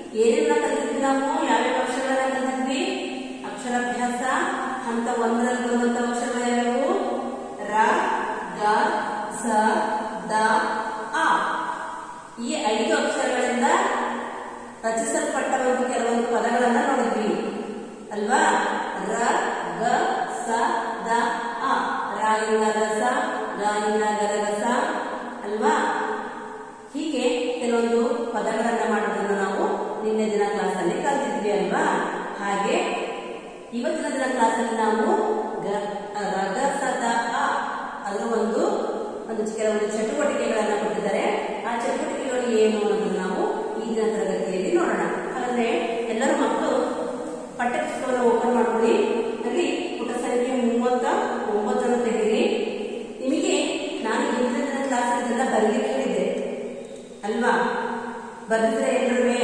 ಏನೇನ ಕಲಿತಿದ್ವಿ ನಾವು ಯಾವ್ಯಾವ ಅಕ್ಷರಗಳನ್ನ ಕಲಿತಿದ್ವಿ ಅಕ್ಷರಾಭ್ಯಾಸ ಹಂತ ಒಂದರಲ್ಲಿ ಬರುವಂತ ಅಕ್ಷರಗಳು ಯಾವ್ಯಾವು ರ ಗ ಸ ದ ಆ ಈ ಐದು ಅಕ್ಷರಗಳಿಂದ ರಚಿಸಲ್ಪಟ್ಟ ಒಂದು ಕೆಲವೊಂದು ಪದಗಳನ್ನ ನೋಡಿದ್ವಿ ಅಲ್ವಾ ರ ಗ ಸ ದ ಆ ರ ಇಂದ ರಸ ಗ ಇಂದ ಗರಗಸ ಅಲ್ವಾ ಹೀಗೆ ಕೆಲವೊಂದು ಪದಗಳನ್ನ ಮಾಡೋದನ್ನ ನಾವು ನಿನ್ನೆ ದಿನ ಕ್ಲಾಸಲ್ಲಿ ಕಲಿತಿದ್ವಿ ಅಲ್ವಾ ಹಾಗೆ ಇವತ್ತಿನ ದಿನ ಕ್ಲಾಸಲ್ಲಿ ನಾವು ಗ ರ ಗ ಸ ದ ಆ ಅದರ ಒಂದು ಒಂದು ಕೆಲವೊಂದು ಚಟುವಟಿಕೆಗಳನ್ನ ಕೊಟ್ಟಿದ್ದಾರೆ ಆ ಚಟುವಟಿಕೆಗಳು ಏನು ಅನ್ನೋದನ್ನ ನಾವು ಈ ದಿನ ತರಗತಿಯಲ್ಲಿ ನೋಡೋಣ ಹಾಗಾದ್ರೆ ಎಲ್ಲರೂ ಮಕ್ಕಳು ಪಠ್ಯಪುಸ್ತಕವನ್ನು ಓಪನ್ ಮಾಡ್ಕೊಳ್ಳಿ ಅಲ್ಲಿ ಪುಟ ಸಂಖ್ಯೆ ಮೂವತ್ತ ಒಂಬತ್ತನ್ನು ತೆಗೀರಿ ನಿಮಗೆ ನಾನು ಹಿಂದಿನ ದಿನ ಕ್ಲಾಸ್ ಇದೆಲ್ಲ ಬರಲಿಕ್ಕೆ ಹೇಳಿದ್ದೆ ಅಲ್ವಾ ಬರೆದ್ರೆ ಎಲ್ಲರೂ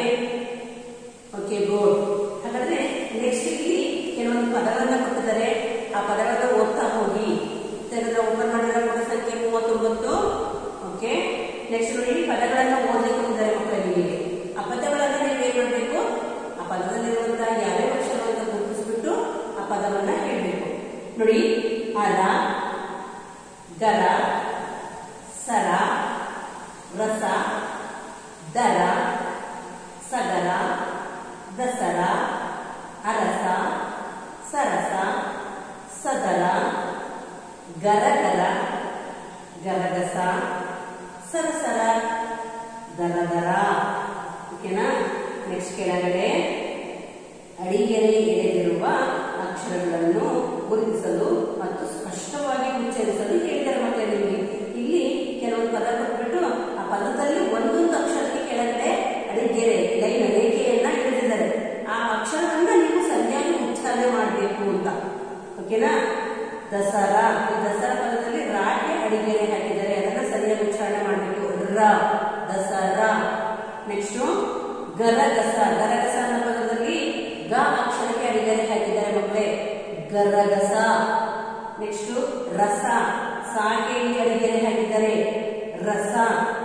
ಓಕೆ ಗುಡ್ ಹಾಗಾದ್ರೆ ನೆಕ್ಸ್ಟ್ ಇಲ್ಲಿ ಕೆಲವೊಂದು ಪದಗಳನ್ನ ಕೊಟ್ಟಿದ್ದಾರೆ ಆ ಪದಗಳನ್ನ ಓದ್ತಾ ಹೋಗಿ ತೆಗೆದ್ರೆ ಓಪನ್ ಮಾಡಿರೋ ಪುಟ ಸಂಖ್ಯೆ ಮೂವತ್ತೊಂಬತ್ತು ಓಕೆ ನೆಕ್ಸ್ಟ್ ನೋಡಿ ಪದಗಳನ್ನ ಓದಲಿಕ್ಕೆ ಕೊಟ್ಟಿದ್ದಾರೆ ಮಕ್ಕಳಿಗೆ ಆ ಪದಗಳನ್ನ ನೀವು ಏನ್ ಮಾಡಬೇಕು ಆ ಪದದಲ್ಲಿರುವಂತಹ ಯಾವ್ಯಾವ ಅಕ್ಷರ ಅಂತ ಗುರುತಿಸ್ಬಿಟ್ಟು ಆ ಪದವನ್ನ ಹೇಳಬೇಕು ನೋಡಿ ಅರ ಗರ ಸರ ರಸ ದರ ಸಗರ ದಸರ ಅರಸ ಸರಸ ಸದರ ಗರಗರ ಗರಗಸ ಸರಸರ ಗರಗರ ಓಕೆನಾ ನೆಕ್ಸ್ಟ್ ಕೆಳಗಡೆ ಅಡಿಗೆರೆ ಎಳೆದಿರುವ ಅಕ್ಷರಗಳನ್ನು ಗುರುತಿಸಲು ಮತ್ತು ಸ್ಪಷ್ಟವಾಗಿ ಉಚ್ಚರಿಸಲು ಹೇಳಿದ್ದಾರೆ ಮತ್ತೆ ನಿಮಗೆ ಇಲ್ಲಿ ಕೆಲವೊಂದು ಪದ ಕೊಟ್ಬಿಟ್ಟು ಆ ಪದದಲ್ಲಿ ಒಂದೊಂದು ಅಕ್ಷರಕ್ಕೆ ಕೆಳಗಡೆ ಅಡಿಗೆರೆ ಲೈನ್ ರೇಖೆಯನ್ನ ಎಳೆದಿದ್ದಾರೆ ಆ ಅಕ್ಷರವನ್ನ ನೀವು ಸರಿಯಾಗಿ ಉಚ್ಚಾರಣೆ ಮಾಡಬೇಕು ಅಂತ ಓಕೆನಾ ದಸರಾ ಈ ದಸರಾ ಪದದಲ್ಲಿ ರಾಗೆ ಅಡಿಗೆರೆ ಹಾಕಿದ್ದಾರೆ ಅದನ್ನ ಸರಿಯಾಗಿ ಉಚ್ಚಾರಣೆ ಮಾಡಬೇಕು ರ ದಸರಾ ನೆಕ್ಸ್ಟ್ ಗರಗಸ ಗರಗಸ ಅನ್ನೋ ಪದದಲ್ಲಿ ಗ ಅಕ್ಷರಕ್ಕೆ ಅಡಿಗೆರೆ ಹಾಕಿದ್ದಾರೆ ಮಕ್ಕಳೇ ಗರಗಸ ನೆಕ್ಸ್ಟ್ ರಸ ಸಾಗೆ ಇಲ್ಲಿ ಅಡಿಗೆರೆ ಹಾಕಿದ್ದಾರೆ ರಸ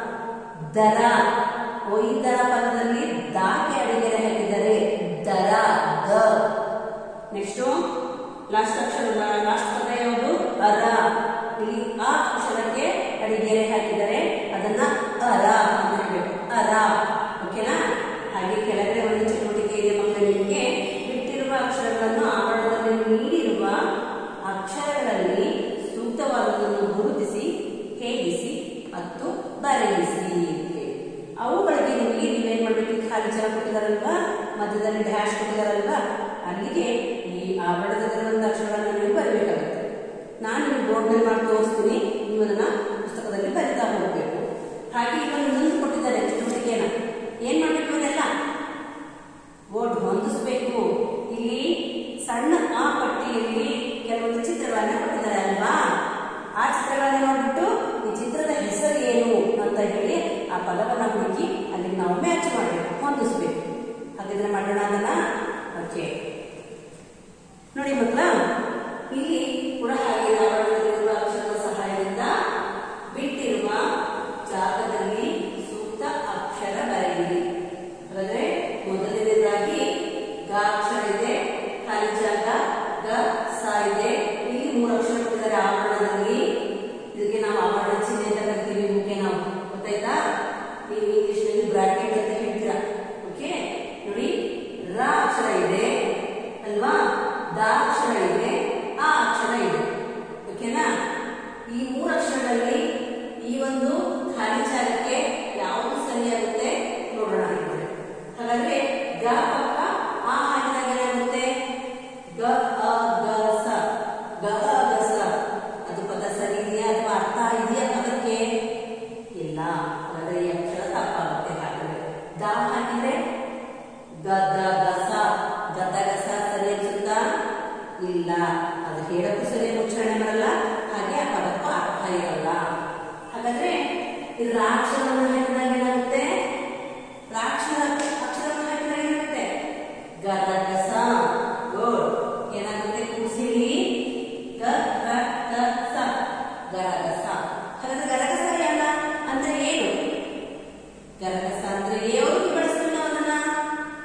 ದರ ಓ ಈ ದರ ಪದದಲ್ಲಿ ದಾಗೆ ಅಡಿಗೆರೆ ಹಾಕಿದ್ದಾರೆ ದರ ದ ನೆಕ್ಸ್ಟ್ ಲಾಸ್ಟ್ ಅಕ್ಷರ ಲಾಸ್ಟ್ ಪದ ಯಾವುದು ಅರ ಇಲ್ಲಿ ಆ ಅಕ್ಷರಕ್ಕೆ ಅಡಿಗೆರೆ ಹಾಕಿದ್ದಾರೆ ಅದನ್ನ ಅರ ಅಂತ ಹೇಳಬೇಕು ಅರ ಓಕೆನಾ ಹಾಗೆ ಕೆಳಗಡೆ ಒಂದು ಚಟುವಟಿಕೆ ಇದೆ ಮಕ್ಕಳು ನಿಮಗೆ ಬಿಟ್ಟಿರುವ ಅಕ್ಷರಗಳನ್ನು ಆವರಣದಲ್ಲಿ ನೀಡಿರುವ ಅಕ್ಷರಗಳಲ್ಲಿ ಸೂಕ್ತವಾದದನ್ನು ಗುರುತಿಸಿ ಹೇಗಿಸಿ ಮತ್ತು ಬರೆಯಿಸಿ ಅಂತೇಳಿ. ಅವುಗಳಿಗೆ ನಿಮಗೆ ನೀವೇನ್ ಮಾಡ್ಬೇಕು ಈ ಖಾಲಿ ಜಾಗ ಕೊಟ್ಟಿದಾರಲ್ವಾ ಮಧ್ಯದಲ್ಲಿ ಡ್ಯಾಶ್ ಕೊಟ್ಟಿದಾರಲ್ವಾ ಅಲ್ಲಿಗೆ ಈ ಆವರಣದಲ್ಲಿರುವಂತ ಅಕ್ಷರಗಳನ್ನು ನೀವು ಬರಬೇಕಾಗುತ್ತೆ ನಾನು ನಿಮಗೆ ಬೋರ್ಡ್ನಲ್ಲಿ ಮಾಡಿ ತೋರಿಸ್ತೀನಿ ನೀವು ಅದನ್ನ ಪುಸ್ತಕದಲ್ಲಿ ಬರಿತಾ ಹೋಗ್ಬೇಕು ಹಾಗೆ ಈಗ ಇನ್ನೊಂದು ಕೊಟ್ಟಿದ್ದಾರೆ ಚಟುವಟಿಕೆನ ಏನ್ ಮಾಡ್ಬೇಕು ಅದೆಲ್ಲ ಬೋರ್ಡ್ ಹೊಂದಿಸ್ಬೇಕು ಇಲ್ಲಿ ಸಣ್ಣ ಆ ಪಟ್ಟಿಯಲ್ಲಿ ಕೆಲವೊಂದು ಚಿತ್ರಗಳನ್ನ ಕೊಟ್ಟಿದ್ದಾರೆ ಅಲ್ವಾ ಆ ಚಿತ್ರಗಳನ್ನ ನೋಡ್ಬಿಟ್ಟು ಈ ಚಿತ್ರದ ಹೆಸರು ಏನು ಅಂತ ಹೇಳಿ ಆ ಪದವನ್ನ ಹುಡುಕಿ ಅಲ್ಲಿ ನಾವು ಮ್ಯಾಚ್ ಮಾಡಬೇಕು ಹೊಂದಿಸ್ಬೇಕು ಹಾಗಿದ್ರೆ ಮಾಡೋಣ ಅದನ್ನ ಓಕೆ ನೋಡಿ ಮಕ್ಕಳ ಇಲ್ಲಿ ಕೂಡ ಹಾಗೆ ಆವರಣದಲ್ಲಿರುವ ಅಕ್ಷರದ ಸಹಾಯದಿಂದ ಬಿಟ್ಟಿರುವ ಜಾಗದಲ್ಲಿ ಸೂಕ್ತ ಅಕ್ಷರ ಬರೆಯಿರಿ ಹಾಗಾದ್ರೆ ಮೊದಲನೇದಾಗಿ ಗ ಅಕ್ಷರ ಇದೆ ಖಾಲಿ ಜಾಗ ಗ ಸ ಇದೆ ಇಲ್ಲಿ ಮೂರು ಅಕ್ಷರ ಕೊಟ್ಟಿದ್ದಾರೆ ಆವರಣದಲ್ಲಿ ಇದಕ್ಕೆ ನಾವು ಆವರಣ ಚಿಹ್ನೆ ಅಂತ ಕರಿತೀವಿ ಮುಖ್ಯ ನಾವು ಗೊತ್ತಾಯ್ತಾ ನೀವು ಇಂಗ್ಲಿಷ್ ನಲ್ಲಿ ಬ್ರಾಕೆಟ್ ಅಂತ ಹೇಳ್ತೀರಾ ಓಕೆ ನೋಡಿ ರ ಅಕ್ಷರ ಇದೆ ಅಲ್ವಾ ದ ಅಕ್ಷರ ಇದೆ ಆ ಅಕ್ಷರ ಇದೆ ಓಕೆನಾ ಈ ಮೂರು ಅಕ್ಷರಗಳಲ್ಲಿ ಈ ಒಂದು ಖಾಲಿ ಜಾಗಕ್ಕೆ ಯಾವುದು ಸರಿಯಾಗುತ್ತೆ ನೋಡೋಣ ಹಾಗಿದ್ರೆ. ಹಾಗಾದ್ರೆ ಗ ಪಕ್ಕ ಆ ಹಾಕಿದಾಗ ಏನಾಗುತ್ತೆ ಗ ಅ ಗ ಸ ಗ ಅ ಗ ಸ ಅದು ಪದ ಸರಿ ಇದೆಯಾ ಅಥವಾ ಅರ್ಥ ಇದೆಯಾ ಪದಕ್ಕೆ ಇಲ್ಲ ಹಾಗಾದ್ರೆ ಈ ಅಕ್ಷರ ತಪ್ಪಾಗುತ್ತೆ ಹಾಗಾದ್ರೆ ದ ಹಾಕಿದ್ರೆ ಗದ ಗಸ ಗದ ಗಸ ಸರಿ ಅನ್ಸುತ್ತಾ ಇಲ್ಲ ಅದು ಹೇಳಕ್ಕೂ ಸರಿಯಾಗಿ ಉಚ್ಚಾರಣೆ ಮಾಡಲ್ಲ ಹಾಗೆ ಆ ಪದಕ್ಕೂ ಅರ್ಥ ಇರಲ್ಲ ಹಾಗಾದ್ರೆ ಇದು ರಾಕ್ಷರವನ್ನು ಹಾಕಿದಾಗ ಏನಾಗುತ್ತೆ ರಾಕ್ಷರ ಅಕ್ಷರವನ್ನು ಹಾಕಿದಾಗ ಏನಾಗುತ್ತೆ ಗರಗಸ ಗುಡ್ ಏನಾಗುತ್ತೆ ಕೂಸಿಲಿ ಗ ರ ಗ ಸ ಗರಗಸ ಹಾಗಾದ್ರೆ ಗರಗಸ ಅಲ್ಲ ಅಂದ್ರೆ ಏನು ಗರಗಸ ಅಂದ್ರೆ ಯಾವ್ದು ಬಳಸ್ತೀವಿ ನಾವು ಅದನ್ನ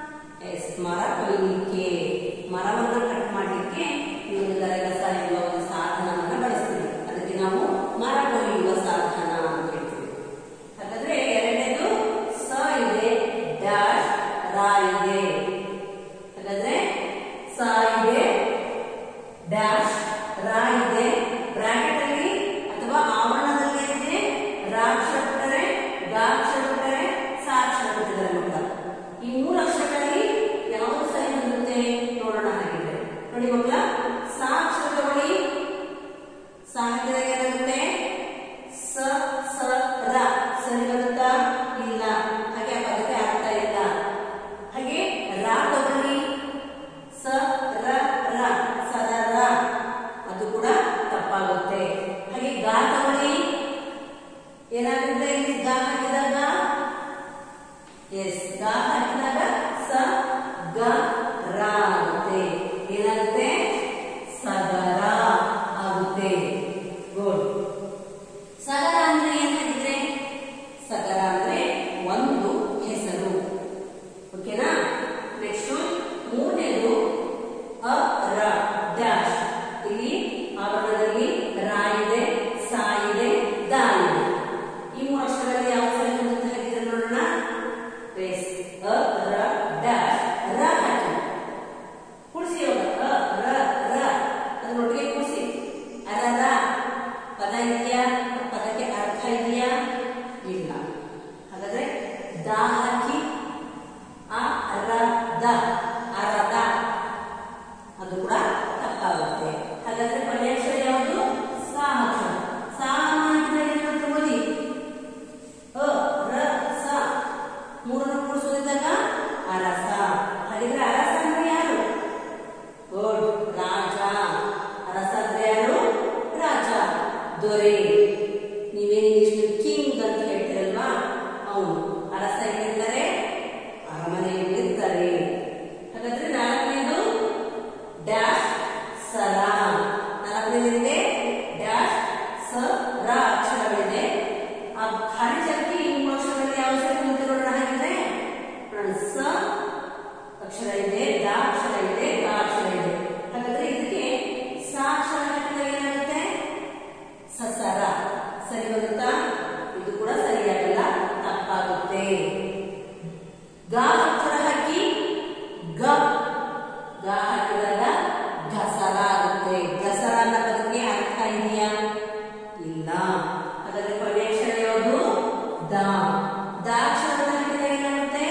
ಎಸ್ ಗ ಹಾಕಿದಾಗ ಸ ಗ ರ ಆಗುತ್ತೆ ಏನಾಗುತ್ತೆ ಸಗರ ಆಗುತ್ತೆ ಗುಡ್ ಸಗರ ಅಂದ್ರೆ ಏನ್ ಹಾಕಿದ್ರೆ ಸಗರ ಅಂದ್ರೆ ಒಂದು ಹೆಸರು ಓಕೆನಾ ನೆಕ್ಸ್ಟ್ ಮೂರನೇದು ಅ ರ ಡ್ಯಾಶ್ ಇಲ್ಲಿ ಆವರಣದಲ್ಲಿ ರ ಇದೆ ಸ ಇದೆ ದ ಇದೆ ಈ ಮೂರು ಅಕ್ಷರದಲ್ಲಿ ಯಾವ ಸರಿ ಅಂತ ಹಾಕಿದ್ರೆ ನೋಡೋಣ ಎಸ್ ಅ ರ ಡ್ಯಾಶ್ ರ ಹಾಕಿ ಕೂಡಿಸಿ ಅವಾಗ ಅ ರ ರ ಅದನ್ನೊಟ್ಟಿಗೆ ಕೂಡಿಸಿ ಅರರ ಪದ ಇದೆಯಾ ಪದಕ್ಕೆ ಅರ್ಥ ಇದೆಯಾ ಇಲ್ಲ ಹಾಗಾದ್ರೆ ದ ಹಾಕಿ ಆ ರ ದ ಅರದ ಅದು ಕೂಡ ತಪ್ಪಾಗುತ್ತೆ ಹಾಗಾದ್ರೆ ಕೊನೆಯ ಅಕ್ಷರ ಯಾವುದು ಸ ಅಕ್ಷರ ಸ ಹಾಕಿದಾಗ ಏನಾಗುತ್ತೆ ಓದಿ ಅ ರ ಸ ಮೂರನ್ನು ಕೂಡಿಸೋದಿದ್ದಾಗ ಅರಸ ಹಾಗಿದ್ರೆ ಅರಸ ಅಂದ್ರೆ ಯಾರು ಗುಡ್ ರಾಜ ಅರಸ ಅಂದ್ರೆ ಯಾರು ರಾಜ ದೊರೆ ನೀವೇನು ಇಂಗ್ಲಿಷ್ ಕಿಂಗ್ ಅಂತ ಹೇಳ್ತೀರಲ್ವಾ ಅವನು ಅರಸ ಏನಿರ್ತಾರೆ ಅರಮನೆಯಲ್ಲಿ ಇರ್ತಾರೆ ಹಾಗಾದ್ರೆ ನಾಲ್ಕನೇದು ಡ್ಯಾಶ್ ಸರ ನಾಲ್ಕನೇದಿದೆ ಡ್ಯಾಶ್ ಸ ರ ಅಕ್ಷರಗಳಿದೆ ಆ ಖಾಲಿ ಜಾಗಕ್ಕೆ ಈ ಮೂರು ಅಕ್ಷರಗಳಲ್ಲಿ ಯಾವ ಅಕ್ಷರ ಮುಂದೆ ನೋಡೋಣ ಹಾಗಿದ್ರೆ ನೋಡೋಣ ಸ ಅಕ್ಷರ ಇದೆ ದ ಅಕ್ಷರ ಇದೆ ಗ ಅಕ್ಷರ ಇದೆ ಹಾಗಾದ್ರೆ ಇದಕ್ಕೆ ಸ ಅಕ್ಷರ ಹಾಕಿದಾಗ ಏನಾಗುತ್ತೆ ಸಸರ ಸರಿ ಬರುತ್ತಾ ಇದು ಕೂಡ ಸರಿಯಾಗಲ್ಲ ತಪ್ಪಾಗುತ್ತೆ ಗ ಅಕ್ಷರ ಹಾಕಿ ಗ ಗ ಹಾಕಿದಾಗ ಗಸರ ಆಗುತ್ತೆ ಗಸರ ಅನ್ನೋ ಪದಕ್ಕೆ ಅರ್ಥ ಇದೆಯಾ ಇಲ್ಲ ಹಾಗಾದ್ರೆ ಕೊನೆಯ ಅಕ್ಷರ ಯಾವುದು ದ ದ ಅಕ್ಷರ ಹಾಕಿದಾಗ ಏನಾಗುತ್ತೆ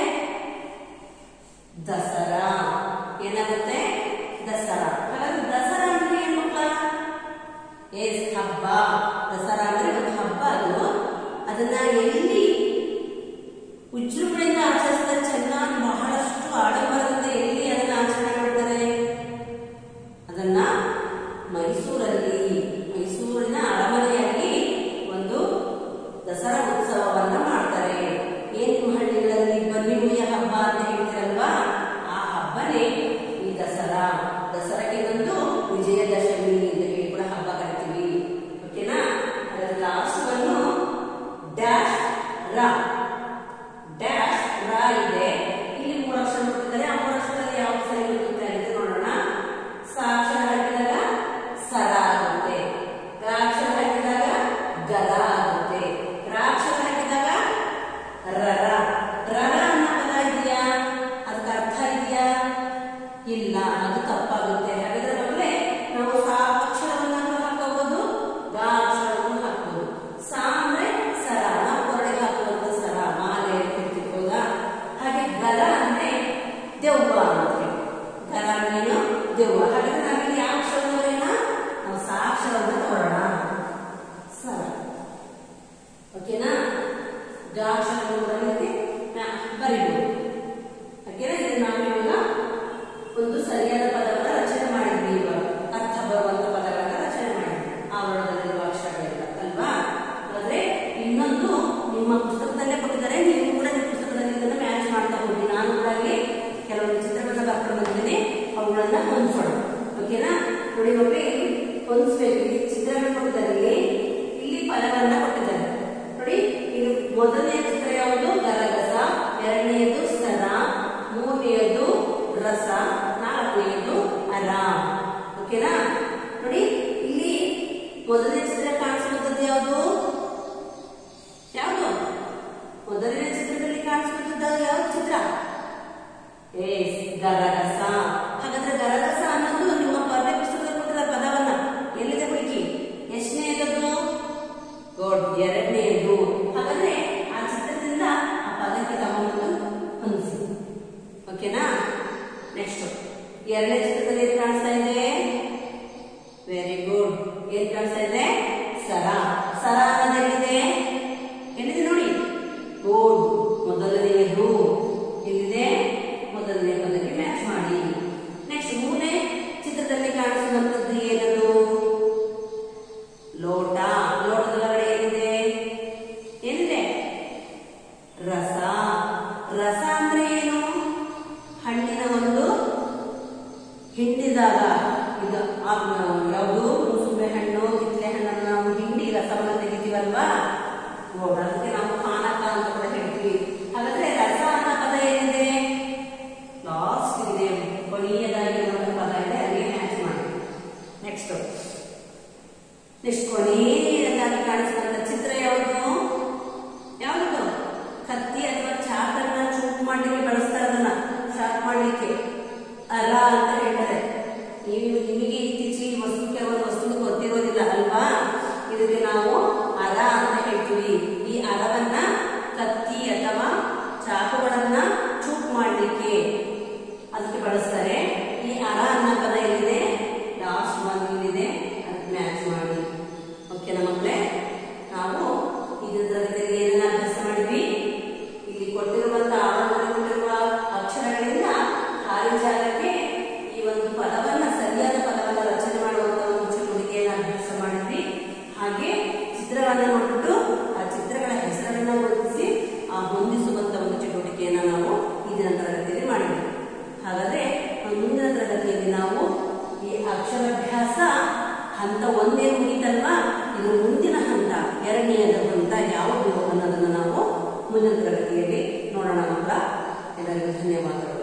ದಸರಾ ಏನಾಗುತ್ತೆ ದಸರಾ ಹಾಗಾದ್ರೆ ದಸರಾ ಅಂದ್ರೆ ಏನ್ ಮಕ್ಕಳ ಎಸ್ ಹಬ್ಬ ದಸರಾ ಅಂದ್ರೆ ಒಂದು ಹಬ್ಬ ಅದು ಅದನ್ನ ಎಲ್ಲಿ ವಿಜೃಂಭಣೆಯಿಂದ ಆಚರಿಸ್ತಾರೆ ಚೆನ್ನಾಗಿ ಬಹಳಷ್ಟು ಆಡಂಬರದಿಂದ ಎಲ್ಲಿ ಅದನ್ನ ಆಚರಣೆ ಮಾಡ್ತಾರೆ ಅದನ್ನ ಮೈಸೂರಲ್ಲಿ ಮೈಸೂರಿನ ಅರಮನೆಯಲ್ಲಿ ಒಂದು ದಸರಾ ಉತ್ಸವವನ್ನ ಮಾಡ್ತಾರೆ ಏನ್ ನಿಮ್ಮ ಹಳ್ಳಿಗಳಲ್ಲಿ ಬನ್ನಿ ಹುಯ್ಯ ಹಬ್ಬ ಅಂತ ಹೇಳ್ತಾರಲ್ವಾ ಆ ಹಬ್ಬನೇ ಈ ದಸರಾ ದಸರಾಕ್ಕೆ ಬಂದು ವಿಜಯದಶಮಿ ಅಂತ ಹೇಳಿ ಕೂಡ ಹಬ್ಬ ಕರಿತೀವಿ ಓಕೆನಾ ಅದರ ಲಾಸ್ಟ್ ಅನ್ನು ಡ್ಯಾಶ್ ರ ಡ್ಯಾಶ್ ರ ಇದೆ ಇಲ್ಲಿ ಮೂರು ಅಕ್ಷರ ಕೊಟ್ಟಿದ್ದಾರೆ ಆ ಮೂರು ಅಕ್ಷರದಲ್ಲಿ ಯಾವ ಸರಿ ಬರುತ್ತೆ ಅಂತ ನೋಡೋಣ ಸ ಅಕ್ಷರ ಹಾಕಿದಾಗ ಸರ ಆಗುತ್ತೆ ಗ ಅಕ್ಷರ ಹಾಕಿದಾಗ ಗರ ಆಗುತ್ತೆ ರ ಅಕ್ಷರ ಹಾಕಿದಾಗ ರರ ರರ ಅನ್ನೋ ಪದ ಇದೆಯಾ ಅದಕ್ಕೆ ಅರ್ಥ ಇದೆಯಾ ಇಲ್ಲ ಅದು ತಪ್ಪಾಗುತ್ತೆ ಹಾಗಾದ್ರೆ ಮಕ್ಕಳೇ ನಾವು ಸಾ ಅಕ್ಷರವನ್ನು ಹಾಕಬಹುದು ಗ ಅಕ್ಷರವನ್ನು ಹಾಕಬಹುದು ಸಾ ಅಂದ್ರೆ ಸರ ನಾವು ಹೊರಗೆ ಹಾಕುವಂತ ಸರ ಮಾಲೆ ಇರ್ತಿರ್ತೀವಿ ಹೌದಾ ಹಾಗೆ ಗರ ಅಂದ್ರೆ ದೆವ್ವ ಅಂತ ಹೇಳಿ ಗರ ಅಂದ್ರೆ ಏನು ದೆವ್ವ ಹಾಗಾದ್ರೆ ನಾವಿಲ್ಲಿ ಯಾವ ಅಕ್ಷರವನ್ನು ಬರೆಯೋಣ ನಾವು ಸಾ ಅಕ್ಷರವನ್ನು ತಗೊಳ್ಳೋಣ ಸರ ಓಕೆನಾ ಗ ಅಕ್ಷರವನ್ನು ಬರೆಯಲಿಕ್ಕೆ ಬರಿಬೋದು ಓಕೆನಾ ಇದು ನಾವು ಇವಾಗ ಒಂದು ಸರಿಯಾದ ಪದವನ್ನ ರಚನೆ ಮಾಡಿದ್ವಿ ಇವಾಗ ಅರ್ಥ ಬರುವಂತ ಪದಗಳನ್ನ ರಚನೆ ಮಾಡಿದ್ವಿ ಆವರಣದಲ್ಲಿರುವ ಅಕ್ಷರಗಳೆಲ್ಲ ಅಲ್ವಾ ಆದ್ರೆ ಇನ್ನೊಂದು ನಿಮ್ಮ ಪುಸ್ತಕದಲ್ಲೇ ಕೊಟ್ಟಿದ್ದಾರೆ ನೀವು ಕೂಡ ನಿಮ್ಮ ಪುಸ್ತಕದಲ್ಲಿ ಇದನ್ನ ಮ್ಯಾಚ್ ಮಾಡ್ತಾ ಹೋಗಿ ನಾನು ಕೂಡ ಅಲ್ಲಿ ಕೆಲವೊಂದು ಚಿತ್ರಗಳನ್ನ ಬರ್ಕೊಂಡು ಬಂದಿದ್ದೀನಿ ಅವುಗಳನ್ನ ಹೊಂದ್ಸೋಣ ಓಕೆನಾ ನೋಡಿ ಮಕ್ಕಳೇ ಇಲ್ಲಿ ಹೊಂದಿಸ್ಬೇಕು ಇಲ್ಲಿ ಚಿತ್ರಗಳು ಕೊಟ್ಟಿದ್ದಾರೆ ಇಲ್ಲಿ ಇಲ್ಲಿ ಪದಗಳನ್ನ ಕೊಟ್ಟಿದ್ದಾರೆ ನೋಡಿ ಇದು ಮೊದಲನೆಯ ಚಿತ್ರ ಯಾವುದು ಗರಗಸ ಎರಡನೆಯದು ಸರ ಮೂರನೆಯದು ರಸ ನಾಲ್ಕನೆಯದು ಅರ ಓಕೆನಾ ನೋಡಿ ಇಲ್ಲಿ ಮೊದಲನೇ ಚಿತ್ರ ಕಾಣಿಸುವಂತದ್ದು ಯಾವುದು ಯಾವುದು ಮೊದಲನೇ ಚಿತ್ರದಲ್ಲಿ ಕಾಣಿಸುವಂತದ್ದು ಯಾವ್ದು ಚಿತ್ರ ಎಸ್ ಗರಗಸ ಹಾಗಾದ್ರೆ ಗರಗಸ ಅನ್ನೋದು ನಿಮ್ಮ ಪಠ್ಯ ಪುಸ್ತಕದಲ್ಲಿ ಕೊಟ್ಟಿರೋ ಪದವನ್ನ ಎಲ್ಲಿದೆ ಹುಡುಕಿ ಎಷ್ಟನೆಯದದು ಗುಡ್ ಎರಡನೆಯದು ಹಾಗಾದ್ರೆ ಆ ಚಿತ್ರದಿಂದ ಆ ಪದಕ್ಕೆ ತಗೊಂಡು ಹೊಂದಿಸಿ ಓಕೆನಾ ನೆಕ್ಸ್ಟ್ ಎರಡನೇ ಚಿತ್ರದಲ್ಲಿ ಏನ್ ಕಾಣಿಸ್ತಾ ಇದೆ ವೆರಿ ಗುಡ್ ಏನ್ ಕಾಣಿಸ್ತಾ ಇದೆ ಸರ ಸರ ಅನ್ನೋದು ಎಲ್ಲಿದೆ ಎಲ್ಲಿದೆ ನೋಡಿ ಗುಡ್ ಮೊದಲನೆಯದು ಎಲ್ಲಿದೆ ಮೊದಲನೇ ಪದಕ್ಕೆ ಮ್ಯಾಚ್ ಮಾಡಿ ನೆಕ್ಸ್ಟ್ ಮೂರನೇ ಚಿತ್ರದಲ್ಲಿ ಕಾಣಿಸುವಂತದ್ದು ಏನದು ಲೋಟ ಲೋಟದ ಒಳಗಡೆ ಏನಿದೆ ಏನಿದೆ ರಸ ರಸ ಅಂತ ಅಂದ್ರೆ ಏನು ಹಣ್ಣಿನ ಒಂದು ಹಿಂಡಿದಾಗ ಇದು ಆ- ಯಾವುದು ಮುಸುಂಬೆ ಹಣ್ಣು ಕಿತ್ಲೆ ಹಣ್ಣನ್ನು ನಾವು ಹಿಂಡಿ ರಸವನ್ನು ತೆಗಿತೀವಲ್ವಾ ಓ, ಅದಕ್ಕೆ ನಾವು ಪಾನಕ ಅಂತ ಕೂಡ ಹೇಳ್ತೀವಿ ಹಾಗಾದ್ರೆ ರಸ ಅನ್ನೋ ಪದ ಏನಿದೆ ಲಾಸ್ಟ್ ಇದೆ ಕೊನೆಯದಾಗಿರುವಂತ ಪದ ಇದೆ ಅಲ್ಲಿಗೆ ಮ್ಯಾಚ್ ಮಾಡಿ ನೆಕ್ಸ್ಟ್ ನೆಕ್ಸ್ಟ್ ಕೊನೆಯದಾಗಿ ಕಾಣಿಸುವಂತ ಚಿತ್ರ ಯಾವುದು ಯಾವುದು ಕತ್ತಿ ಅಥವಾ ಚಾಕನ್ನ ಚೂಪ್ ಮಾಡ್ಲಿಕ್ಕೆ ಬಳಸ್ತಾರೆ ಅದನ್ನ ಶಾರ್ಪ್ ಮಾಡ್ಲಿಕ್ಕೆ ಅರ ಅಂತ ಹೇಳ್ತಾರೆ ನೀವು ನಿಮಗೆ ಇತ್ತೀಚೆಗೆ ಈ ವಸ್ತು ಕೆಲವೊಂದು ವಸ್ತು ಗೊತ್ತಿರೋದಿಲ್ಲ ಅಲ್ವಾ ಇದಕ್ಕೆ ನಾವು ಅರ ಅಂತ ಹೇಳ್ತೀವಿ ಈ ಅರವನ್ನ ಕತ್ತಿ ಅಥವಾ ಚಾಕುಗಳನ್ನ ಚೂಪ್ ಮಾಡ್ಲಿಕ್ಕೆ ಅದಕ್ಕೆ ಬಳಸ್ತಾರೆ ಈ ಅರ ಅನ್ನೋ ಪದ ಎಲ್ಲಿದೆ ಲಾಸ್ಟ್ ಒನ್ ಇಲ್ಲಿದೆ ಅದಕ್ಕೆ ಮ್ಯಾಚ್ ಮಾಡಿ ಓಕೆನಾ ಮಕ್ಕಳೇ ನಾವು ಇದರ ತರಗತಿಯಲ್ಲಿ ಏನೆಲ್ಲ ಅಭ್ಯಾಸ ಮಾಡಿದ್ವಿ ಇಲ್ಲಿ ಕೊಟ್ಟಿರುವಂತಹ ಆವರಣದಲ್ಲಿ ಕೊಟ್ಟಿರುವ ಅಕ್ಷರಗಳಿಂದ ಖಾಲಿ ಜಾಗಕ್ಕೆ ಈ ಒಂದು ಪದವನ್ನ ಸರಿಯಾದ ಪದವನ್ನ ರಚನೆ ಮಾಡುವಂತ ಒಂದು ಚಟುವಟಿಕೆಯನ್ನು ಅಭ್ಯಾಸ ಮಾಡಿದ್ವಿ ಹಾಗೆ ಚಿತ್ರಗಳನ್ನ ನೋಡ್ಬಿಟ್ಟು ಆ ಚಿತ್ರಗಳ ಹೆಸರನ್ನ ಗುರುತಿಸಿ ಆ ಹೊಂದಿಸುವಂತ ಒಂದು ಚಟುವಟಿಕೆಯನ್ನ ನಾವು ಇಂದಿನ ತರಗತಿಯಲ್ಲಿ ಮಾಡಿದ್ವಿ ಹಾಗಾದ್ರೆ ನಾವು ಮುಂದಿನ ತರಗತಿಯಲ್ಲಿ ನಾವು ಈ ಅಕ್ಷರಾಭ್ಯಾಸ ಹಂತ ಒಂದೇ ಮುಗಿತಲ್ವಾ ಇದು ಮುಂದಿನ ಹಂತ ಎರಡನೆಯದ ಹಂತ ಯಾವುದು ಅನ್ನೋದನ್ನ ನಾವು ಮುಂದಿನ ತರಗತಿಯಲ್ಲಿ ನೋಡೋಣ ಮಕ್ಕಳ ಎಲ್ಲರಿಗೂ ಧನ್ಯವಾದಗಳು